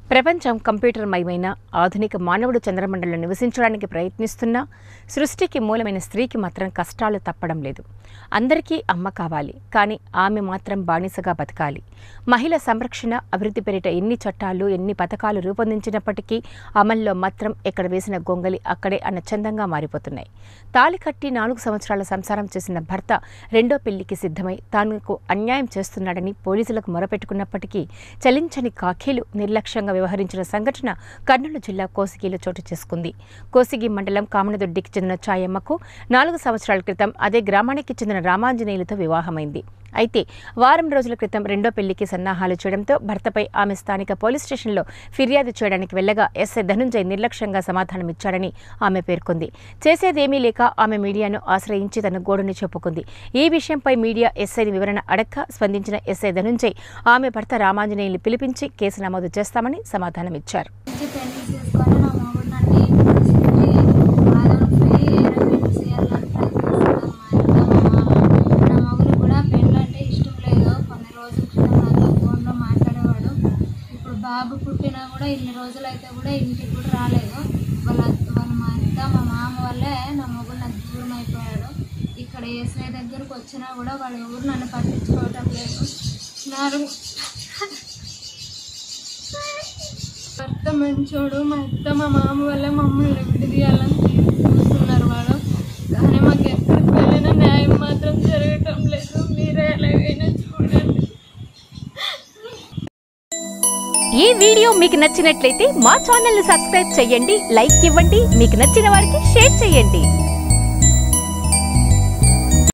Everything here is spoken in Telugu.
ప్రపంచం కంప్యూటర్ మయమైన ఆధునిక మానవుడు చంద్రమండలంలో నివసించడానికి ప్రయత్నిస్తున్నా సృష్టికి మూలమైన స్త్రీకి మాత్రం కష్టాలు తప్పడం లేదు అందరికీ అమ్మ కావాలి కానీ ఆమె మాత్రం బానిసగా బతకాలి మహిళ సంరక్షణ అభివృద్ధి పేరిట ఎన్ని చట్టాలు ఎన్ని పథకాలు రూపొందించినప్పటికీ అమల్లో మాత్రం ఎక్కడ వేసిన గొంగలి అక్కడే అన్న చందంగా మారిపోతున్నాయి తాళి కట్టి నాలుగు సంవత్సరాల సంసారం చేసిన భర్త రెండో పెళ్లికి సిద్ధమై తానుకు అన్యాయం చేస్తున్నాడని పోలీసులకు మొరపెట్టుకున్నప్పటికీ చలించని కాఖీలు నిర్లక్ష్యంగా వ్యవహరించిన సంఘటన కర్నూలు జిల్లా కోసిగిలో చోటు చేసుకుంది కోసిగి మండలం కామనదొడ్డికి చెందిన చాయమ్మకు నాలుగు సంవత్సరాల క్రితం అదే గ్రామానికి చెందిన రామాంజనేయులతో వివాహమైంది అయితే వారం రోజుల క్రితం రెండో పెళ్లికి సన్నాహాలు చేయడంతో భర్తపై ఆమె స్థానిక పోలీస్ స్టేషన్లో ఫిర్యాదు చేయడానికి వెళ్ళగా ఎస్ఐ ధనుంజయ్ నిర్లక్ష్యంగా సమాధానమిచ్చాడని ఆమె పేర్కొంది చేసేదేమీ లేక ఆమె మీడియాను ఆశ్రయించి తన గోడుని చెప్పుకుంది ఈ విషయంపై మీడియా ఎస్ఐని వివరణ అడక్క స్పందించిన ఎస్ఐ ధనుంజయ్ ఆమె భర్త రామాంజనేయులు పిలిపించి కేసు నమోదు చేస్తామని సమాధానమిచ్చారు మంచి పెళ్లి చేసుకొని నా మొగుడు నన్ను ఏడిపిస్తుంది బాధపడిపోయి ఏడబెట్టి చేయాలని ప్రయత్నిస్తున్నాను నా మొగుడు కూడా పెళ్ళి అంటే ఇష్టం లేదు కొన్ని రోజుల క్రితం నాతో ఫోన్లో మాట్లాడేవాడు ఇప్పుడు బాబు పుట్టినా కూడా ఇన్ని రోజులు అయితే కూడా ఇంటికి కూడా రాలేదు వాళ్ళ వాళ్ళ మా అత్త మా మామ వల్లే నా మొగుడు నాకు దూరం అయిపోయాడు ఇక్కడ ఏసఐ దగ్గరకు వచ్చినా కూడా వాళ్ళు ఎవరు నన్ను పట్టించుకోవటం లేదు నారు భర్త మంచోడు మా అత్త మా మామ వల్ల మమ్మల్ని విడిదీయాలని చూస్తున్నారు వాడు కానీ మాకు ఎక్కడికి వెళ్ళినా న్యాయం మాత్రం జరగటం లేదు మీరే ఎలాగైనా చూడండి ఈ వీడియో మీకు నచ్చినట్లయితే మా ఛానల్ ని సబ్స్క్రైబ్ చేయండి లైక్ ఇవ్వండి మీకు నచ్చిన వారికి షేర్ చేయండి